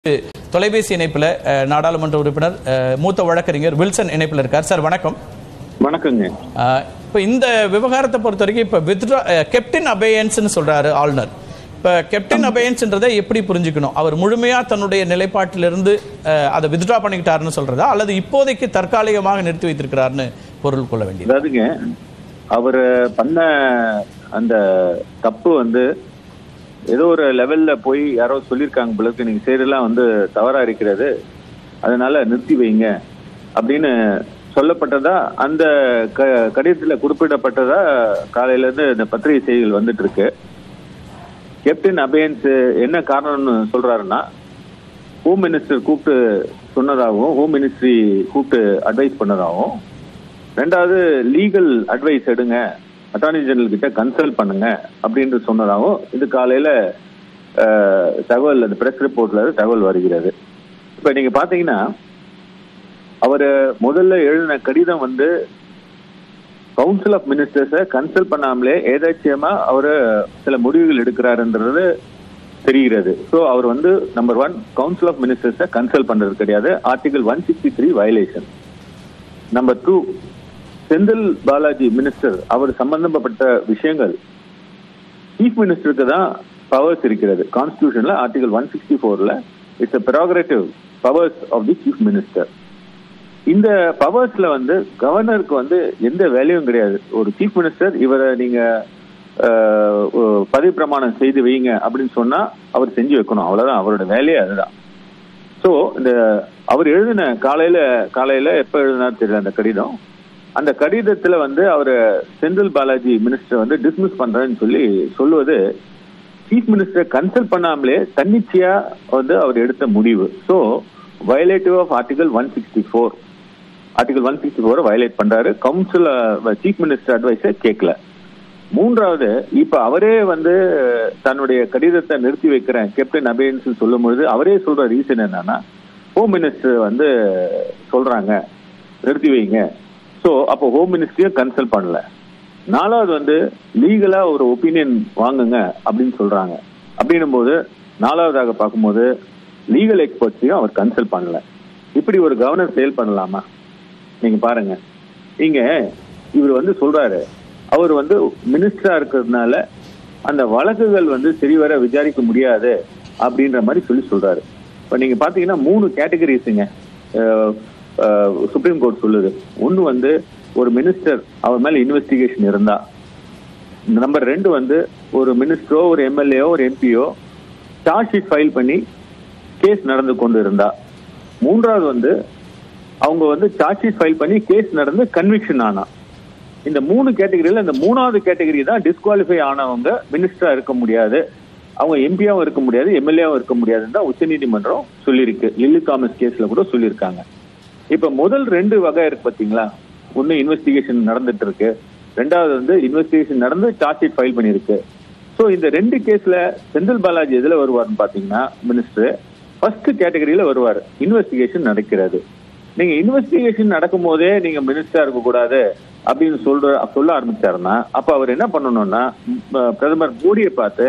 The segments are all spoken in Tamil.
தொலைபேசி இணைப்புல அஹ், நாடாளுமன்ற உறுப்பினர் அஹ், மூத்த வழக்கறிஞர் வில்சன் இணைப்புல இருக்கார் சார் வணக்கம் வணக்கங்க அஹ், இப்ப இந்த விவகாரத்தை பொறுத்த வரைக்கும் இப்ப வித்ரா கெப்டன் அபேயன்ஸ்னு சொல்றாரு ஆளுநர் இப்ப கெப்டன் அபேயன்ஸ்ன்றதை எப்படி புரிஞ்சுக்கணும் அவர் முழுமையா தன்னுடைய நிலைப்பாட்டிலிருந்து அஹ், அதை வித்ட்ரா பண்ணிக்கிட்டாருன்னு சொல்றதா அல்லது இப்போதைக்கு தற்காலிகமாக நிறுத்தி வைத்திருக்கிறார்னு பொருள் கொள்ள வேண்டியது அதாவதுங்க அவர் பண்ண அந்த தப்பு வந்து ஏதோ ஒரு லெவல்ல போய் யாரோ சொல்லியிருக்காங்க பிள்ளைக்கு நீங்க செய்யறதெல்லாம் வந்து தவறா இருக்கிறது அதனால நிறுத்தி வைங்க அப்படின்னு சொல்லப்பட்டதா அந்த க கடிதத்துல குறிப்பிடப்பட்டதா காலையில இருந்து இந்த பத்திரிகை செய்திகள் வந்துட்டு இருக்கு கேப்டன் அபயன்ஸ் என்ன காரணம்னு சொல்றாருன்னா ஹோம் மினிஸ்டர் கூப்பிட்டு சொன்னதாகவும் ஹோம் மினிஸ்ட்ரி கூப்பிட்டு அட்வைஸ் பண்ணதாகவும் ரெண்டாவது லீகல் அட்வைஸ் எடுங்க அட்டார்னி ஜெனரல் கிட்ட கன்சல்ட் பண்ணுங்க அப்படின்னு சொன்னதாகவும் இது காலையில அஹ், தகவல் அந்த பிரஸ் ரிப்போர்ட்ல தகவல் வருகிறது இப்ப நீங்க பாத்தீங்கன்னா அவர் முதல்ல எழுதின கடிதம் வந்து கவுன்சில் ஆஃப் மினிஸ்டர்ஸை கன்சல்ட் பண்ணாமலே ஏதாச்சியமா அவர் சில முடிவுகள் எடுக்கிறாருன்றது தெரிகிறது ஸோ அவர் வந்து நம்பர் ஒன் கவுன்சில் ஆஃப் மினிஸ்டர்ஸை கன்சல்ட் பண்றது கிடையாது article one sixty three violation number two Senthil Balaji minister அவர் சம்பந்தப்பட்ட விஷயங்கள் சீஃப் மினிஸ்டருக்கு தான் பவர்ஸ் இருக்கிறது கான்ஸ்டியூஷன்ல ஆர்டிகல் ஒன் சிக்ஸ்டி ஃபோர்ல it's a prerogative powers of the chief minister இந்த பவர்ஸ்ல வந்து கவர்னருக்கு வந்து எந்த வேலையும் கிடையாது ஒரு சீஃப் மினிஸ்டர் இவரை நீங்க அஹ், ஒ- பதவி பிரமாணம் செய்து வைங்க அப்படின்னு சொன்னா அவர் செஞ்சு வைக்கணும் அவ்வளவுதான் அவரோட வேலையே அதுதான் சோ இந்த அவர் எழுதின காலையில காலையில எப்ப எழுதினார் தெரியல அந்த கடிதம் அந்த கடிதத்துல வந்து அவர் செந்தில் பாலாஜி மினிஸ்டர் வந்து டிஸ்மிஸ் பண்றேன்னு சொல்லி சொல்லுவது சீஃப் மினிஸ்டர் கன்சல்ட் பண்ணாமலே தன்னிச்சையா வந்து அவர் எடுத்த முடிவு so violative of article one sixty four article one sixty ஃபோரை வயலேட் பண்றாரு கவுன்சில் சீஃப் மினிஸ்டர் அட்வைஸை கேட்கல மூன்றாவது இப்ப அவரே வந்து தன்னுடைய கடிதத்தை நிறுத்தி வைக்கிறேன் கேப்டன் அபேன்ஸ் சொல்லும் பொழுது அவரே சொல்ற ரீசன் என்னன்னா ஹோம் மினிஸ்டர் வந்து சொல்றாங்க நிறுத்தி வைங்க சோ அப்போ ஹோம் மினிஸ்டரையும் கன்சல்ட் பண்ணல நாலாவது வந்து லீகலா ஒரு ஒப்பீனியன் வாங்குங்க அப்படின்னு சொல்றாங்க அப்படின்னும் போது நாலாவதாக பார்க்கும்போது லீகல் எக்ஸ்பர்ட்ஸையும் அவர் கன்சல்ட் பண்ணல இப்படி ஒரு கவர்னர் செயல் பண்ணலாமா நீங்க பாருங்க இங்க இவர் வந்து சொல்றாரு அவர் வந்து மினிஸ்டரா இருக்கிறதுனால அந்த வழக்குகள் வந்து சரிவர விசாரிக்க முடியாது அப்படின்ற மாதிரி சொல்லி சொல்றாரு இப்ப நீங்க பாத்தீங்கன்னா மூணு கேட்டகரிஸுங்க சுப்ரீம் கோர்ட் சொல்லுது ஒன்னு வந்து ஒரு மினிஸ்டர் அவர் மேல இன்வெஸ்டிகேஷன் இருந்தா நம்பர் ரெண்டு வந்து ஒரு மினிஸ்டரோ ஒரு எம்எல்ஏோ ஒரு எம்பியோ சார்ஜ் ஷீட் ஃபைல் பண்ணி கேஸ் நடந்து கொண்டு இருந்தா மூன்றாவது வந்து அவங்க வந்து சார்ஜ் ஷீட் ஃபைல் பண்ணி கேஸ் நடந்து கன்விக்ஷன் ஆனா இந்த மூணு கேட்டகரியில இந்த மூணாவது கேட்டகரி தான் டிஸ்குவாலிஃபை ஆனவங்க மினிஸ்டரா இருக்க முடியாது அவங்க எம்பியாவும் இருக்க முடியாது எம்எல்ஏவும் இருக்க முடியாதுன்னு தான் உச்சநீதிமன்றம் சொல்லியிருக்கு லில்லி தாமஸ் கேஸ்ல கூட சொல்லியிருக்காங்க இப்ப முதல் ரெண்டு வகை இருக்கு பாத்தீங்களா ஒன்னு இன்வெஸ்டிகேஷன் நடந்துட்டு இருக்கு ரெண்டாவது வந்து இன்வெஸ்டிகேஷன் நடந்து சார்ஜ் ஷீட் ஃபைல் பண்ணிருக்கு சோ இந்த ரெண்டு கேஸ்ல செந்தில் பாலாஜி எதுல வருவார்னு பாத்தீங்கன்னா மினிஸ்டர் ஃபர்ஸ்ட் கேட்டகரியில வருவார் இன்வெஸ்டிகேஷன் நடக்கிறது நீங்க இன்வெஸ்டிகேஷன் நடக்கும் போதே நீங்க மினிஸ்டரா இருக்க கூடாது அப்படின்னு சொல்ற சொல்ல ஆரம்பிச்சாருன்னா அப்ப அவர் என்ன பண்ணணும்னா ம், பிரதமர் மோடியை பார்த்து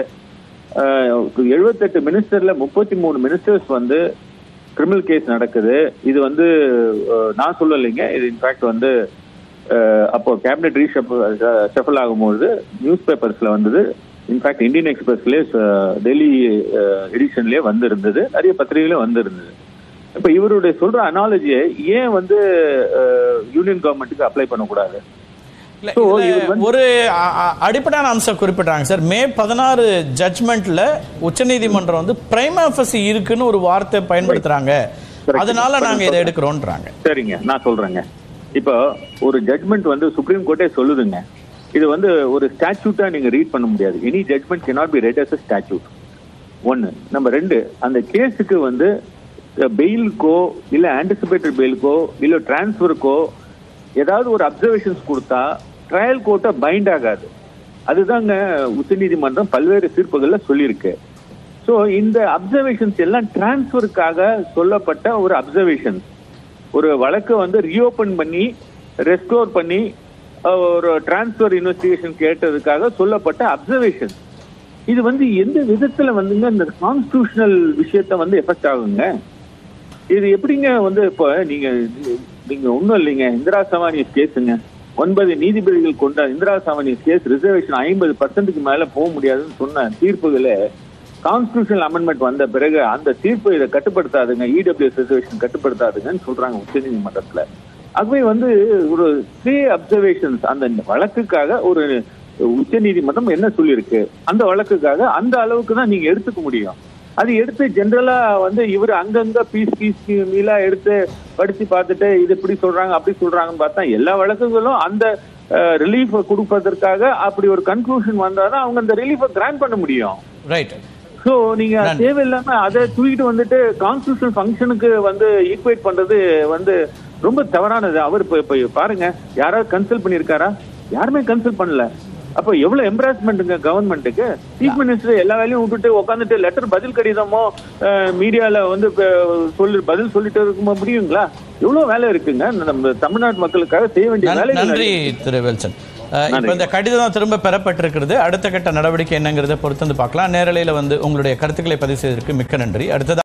எழுபத்தெட்டு மினிஸ்டர்ல முப்பத்தி மூணு மினிஸ்டர்ஸ் வந்து கிரிமினல் கேஸ் நடக்குது இது வந்து அஹ், நான் சொல்லலைங்க இது இன்ஃபேக்ட் வந்து அஹ், அப்போ கேபினெட் ரீஷஃபல் ஷஃபல் ஆகும்போது நியூஸ் பேப்பர்ஸ்ல வந்தது இன்ஃபேக்ட் இந்தியன் எக்ஸ்பிரஸ்லேயே டெல்லி எடிஷன்லயே வந்து இருந்தது நிறைய பத்திரிகைகளும் வந்து இருந்தது இப்ப இவருடைய சொல்ற அனாலஜியை ஏன் வந்து யூனியன் கவர்மெண்ட்டுக்கு அப்ளை பண்ணக்கூடாது இல்ல, So, இதுல இது வந்து- ஒரு அ- அ- அடிப்படையான அம்சம் குறிப்பிட்டாங்க சார் மே பதினாறு ஜட்மெண்ட்ல உச்சநீதிமன்றம் வந்து பிரைம் ஆஃபீஸ் இருக்குன்னு ஒரு வார்த்தை பயன்படுத்துறாங்க Correct. அதனால இப்ப நாங்க நான் இதை சொல்றேன். எடுக்கிறோன்றாங்க சரிங்க நான் சொல்றேங்க இப்போ ஒரு ஜட்மெண்ட் வந்து சுப்ரீம் கோர்ட்டே சொல்லுதுங்க இது வந்து ஒரு ஸ்டாச்சூட்டா நீங்க ரீட் பண்ண முடியாது any judgment cannot be read as a statute ஒன்னு நம்ம ரெண்டு அந்த கேஸுக்கு வந்து பெயிலுக்கோ இல்ல ஆன்டிசிபேட்டட் பெயிலுக்கோ இல்ல டிரான்ஸ்ஃபருக்கோ ஏதாவது ஒரு அப்சர்வேஷன்ஸ் கொடுத்தா ட்ரையல் கோர்ட்டை பைண்ட் ஆகாது அதுதாங்க உச்சநீதிமன்றம் பல்வேறு தீர்ப்புகள்ல சொல்லியிருக்கு சோ இந்த அப்சர்வேஷன்ஸ் எல்லாம் டிரான்ஸ்ஃபருக்காக சொல்லப்பட்ட ஒரு அப்சர்வேஷன்ஸ் ஒரு வழக்கை வந்து ரீஓபன் பண்ணி ரெஸ்டோர் பண்ணி அஹ், ஒரு டிரான்ஸ்ஃபர் இன்வெஸ்டிகேஷன் கேட்டதுக்காக சொல்லப்பட்ட அப்சர்வேஷன் இது வந்து எந்த விதத்துல வந்துங்க இந்த கான்ஸ்டியூஷனல் விஷயத்த வந்து எஃபெக்ட் ஆகுங்க இது எப்படிங்க வந்து இப்போ நீங்க நீங்க ஒண்ணும் இல்லைங்க இந்திரா சவானி கேஸுங்க ஒன்பது நீதிபதிகள் கொண்ட இந்திரா சவானி கேஸ் ரிசர்வேஷன் ஐம்பது பர்சன்ட்டுக்கு மேல போக முடியாதுன்னு சொன்ன தீர்ப்புகளை கான்ஸ்டியூஷனல் அமெண்ட்மெண்ட் வந்த பிறகு அந்த தீர்ப்பு இதை கட்டுப்படுத்தாதுங்க இடபிள்யூஎஸ் ரிசர்வேஷன் கட்டுப்படுத்தாதுங்கன்னு சொல்றாங்க உச்சநீதிமன்றத்துல ஆகவே வந்து ஒரு த்ரீ அப்சர்வேஷன்ஸ் அந்த வழக்குக்காக ஒரு உச்ச நீதிமன்றம் என்ன சொல்லியிருக்கு அந்த வழக்குக்காக அந்த அளவுக்கு தான் நீங்க எடுத்துக்க முடியும் அது எடுத்து ஜென்ரலா வந்து இவர் அங்கங்க பீஸ் பீஸ் மீலா எடுத்து படிச்சு பார்த்துட்டு இது இப்படி சொல்றாங்க அப்படி சொல்றாங்கன்னு பார்த்தா எல்லா வழக்குகளும் அந்த ரிலீஃப் கொடுப்பதற்காக அப்படி ஒரு கன்க்ளூஷன் வந்தாதான் அவங்க அந்த ரிலீஃபை கிராண்ட் பண்ண முடியும் ரைட் சோ நீங்க நன்றி. தேவையில்லாம அதை தூக்கிட்டு வந்துட்டு கான்ஸ்டியூஷன் ஃபங்க்ஷனுக்கு வந்து ஈக்குவேட் பண்றது வந்து ரொம்ப தவறானது அவர் இப்ப இப்ப பாருங்க யாராவது கன்சல்ட் பண்ணிருக்காரா யாருமே கன்சல்ட் பண்ணல அப்ப எவ்வளவு எம்பாரஸ்மெண்ட்டுங்க கவர்மெண்ட்டுக்கு சீஃப் மினிஸ்டர் எல்லா வேலையும் விட்டுட்டு உட்காந்துட்டு லெட்டர் பதில் கடிதமோ மீடியால வந்து இப்ப சொல்லி பதில் சொல்லிட்டு இருக்க முடியுங்களா எவ்வளவு வேலை இருக்குங்க நம்ம தமிழ்நாட்டு மக்களுக்காக செய்ய வேண்டிய நன்- வேலை நன்றி திரு வெல்சன் அஹ், இப்ப இந்த கடிதம் திரும்ப பெறப்பட்டிருக்கிறது அடுத்த கட்ட நடவடிக்கை என்னங்கிறத பொறுத்து வந்து பார்க்கலாம் நேரலையில வந்து உங்களுடைய கருத்துக்களை பதிவு செய்ததற்கு மிக்க நன்றி அடுத்தது